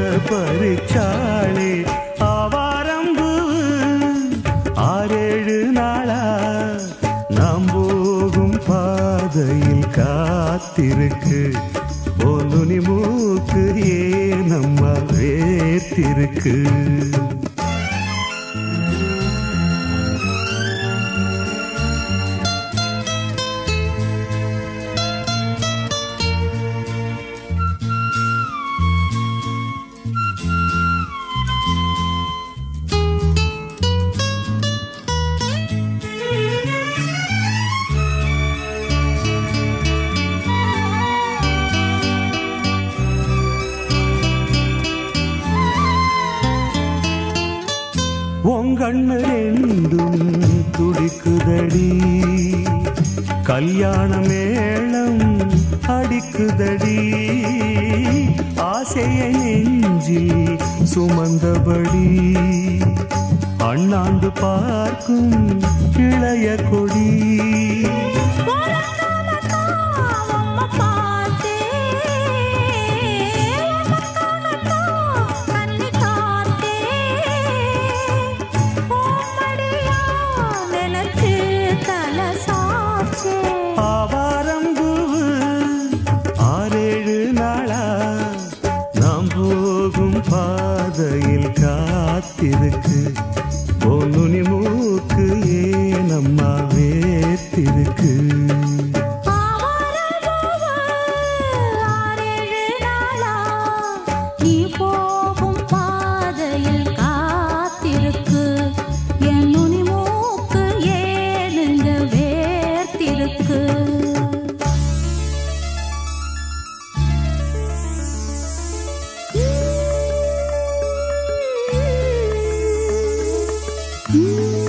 பறிச்சாளே ஆவாரம்பு ஆறேழு நாளா நாம் போகும் பாதையில் காத்திருக்கு ஒன்னு மூக்கு ஏன் அம்மா வேர்த்திருக்கு உங்கண்ணு ரெண்டும் துடிக்குதடி கல்யாண மேளம் அடிக்குதடி ஆசையை நெஞ்சில் சுமந்தபடி அண்ணாந்து பார்க்கும் இளைய கொடி ஆவாரம்பூ ஆறேழு நாளா நாம் போகும் பாதையில் காத்திருக்கு பொன்னுனி மூக்கு ஏன் அம்மா வேர்த்திருக்கு போகும் பாதையில் காத்திருக்கு என் நுனி மூக்கு ஏனுங்க வேர்த்திருக்கு Mm-hmm.